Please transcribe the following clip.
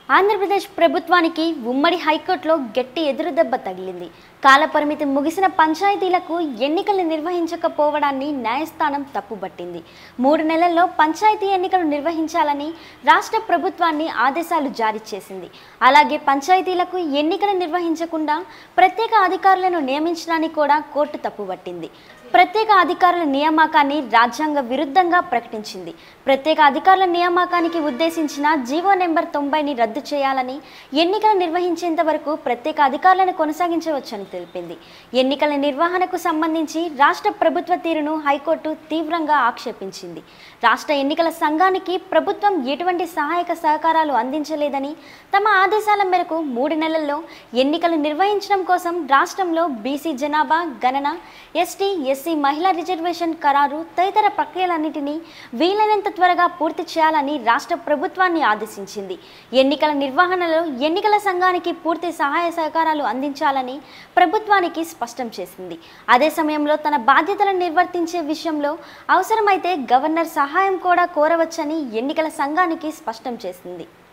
ఆంధ్రప్రదేశ్ ప్రభుత్వానికి ఉమ్మడి హైకోర్టులో గట్టి ఎదురుదెబ్బ తగిలింది కాలపరిమితి ముగిసిన పంచాయతీలకు ఎన్నికలు నిర్వహించకపోవడాన్ని న్యాయస్థానం తప్పుబట్టింది మూడు నెలల్లో పంచాయతీ ఎన్నికలు నిర్వహించాలని రాష్ట్ర ప్రభుత్వాన్ని ఆదేశాలు జారీ చేసింది అలాగే పంచాయతీలకు ఎన్నికలు నిర్వహించకుండా ప్రత్యేక అధికారులను నియమించడాన్ని కూడా కోర్టు తప్పుబట్టింది ప్రత్యేక అధికారుల నియామకాన్ని రాజ్యాంగ విరుద్ధంగా ప్రకటించింది ప్రత్యేక అధికారుల నియామకానికి ఉద్దేశించిన జీవో నెంబర్ తొంభైని రద్దు చేయాలని ఎన్నికలు నిర్వహించేంత వరకు ప్రత్యేక అధికారులను కొనసాగించవచ్చని తెలిపింది ఎన్నికల నిర్వహణకు సంబంధించి రాష్ట్ర ప్రభుత్వ తీరును హైకోర్టు తీవ్రంగా ఆక్షేపించింది రాష్ట్ర ఎన్నికల సంఘానికి ప్రభుత్వం ఎటువంటి సహాయక సహకారాలు అందించలేదని తమ ఆదేశాల మేరకు మూడు నెలల్లో ఎన్నికలు నిర్వహించడం కోసం రాష్ట్రంలో బీసీ జనాభా గణన ఎస్టీ ఎస్సీ మహిళా రిజర్వేషన్ ఖరారు తదితర ప్రక్రియలన్నింటినీ వీలైనంత త్వరగా పూర్తి చేయాలని రాష్ట్ర ప్రభుత్వాన్ని ఆదేశించింది ఎన్నికల నిర్వహణలో ఎన్నికల సంఘానికి పూర్తి సహాయ సహకారాలు అందించాలని ప్రభుత్వానికి స్పష్టం చేసింది అదే సమయంలో తన బాధ్యతలను నిర్వర్తించే విషయంలో అవసరమైతే గవర్నర్ సహాయం కూడా కోరవచ్చని ఎన్నికల సంఘానికి స్పష్టం చేసింది